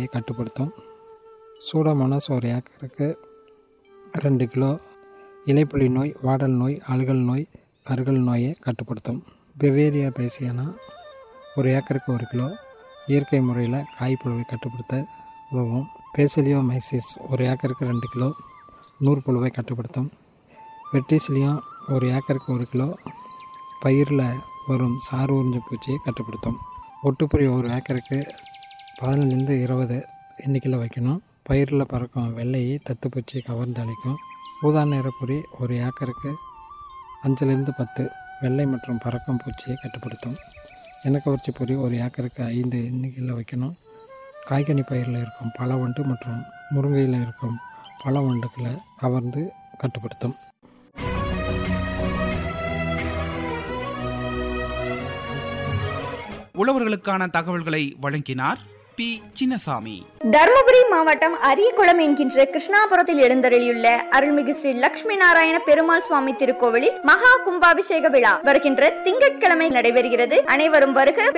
கட்டுப்படுத்தும் சூடோமோனாஸ் ஒரு ஏக்கருக்கு ரெண்டு கிலோ இலைப்புலி நோய் வாடல் நோய் அழுகல் நோய் கருகல் நோயை கட்டுப்படுத்தும் பெவேரியா பேசியானா ஒரு ஏக்கருக்கு ஒரு கிலோ இயற்கை முறையில் காய்ப்புழுவை கட்டுப்படுத்த உதவும் பேசிலியோமைசிஸ் ஒரு ஏக்கருக்கு ரெண்டு கிலோ நூற்புழுவை கட்டுப்படுத்தும் வெட்டிசிலியம் ஒரு ஏக்கருக்கு ஒரு கிலோ பயிரில் வரும் சாறு உறிஞ்ச பூச்சியை கட்டுப்படுத்தும் ஒட்டுப்புரி ஒரு ஏக்கருக்கு பதினஞ்சுலேருந்து இருபது எண்ணிக்கையில் வைக்கணும் பயிரில் பறக்கும் வெள்ளையை தத்துப்பூச்சி கவர்ந்து அளிக்கும் ஊதா நிறப்புரி ஒரு ஏக்கருக்கு அஞ்சுலேருந்து பத்து வெள்ளை மற்றும் பறக்கும் பூச்சியை கட்டுப்படுத்தும் இனக்கவர்ச்சி பொறி ஒரு ஏக்கருக்கு ஐந்து எண்ணிக்கையில் வைக்கணும் காய்கனி பயிரில் இருக்கும் பழ வண்டு மற்றும் முருங்கையில் இருக்கும் பழ வண்டுகளை கவர்ந்து கட்டுப்படுத்தும் உழவர்களுக்கான தகவல்களை வழங்கினார் பி சின்னசாமி தருமபுரி மாவட்டம் அரியகுளம் என்கின்ற கிருஷ்ணாபுரத்தில் எழுந்தருளியுள்ள அருள்மிகு ஸ்ரீ லட்சுமி நாராயண பெருமாள் சுவாமி திருக்கோவிலில் மகா கும்பாபிஷேக விழா வருகின்ற திங்கட்கிழமை நடைபெறுகிறது அனைவரும் வருக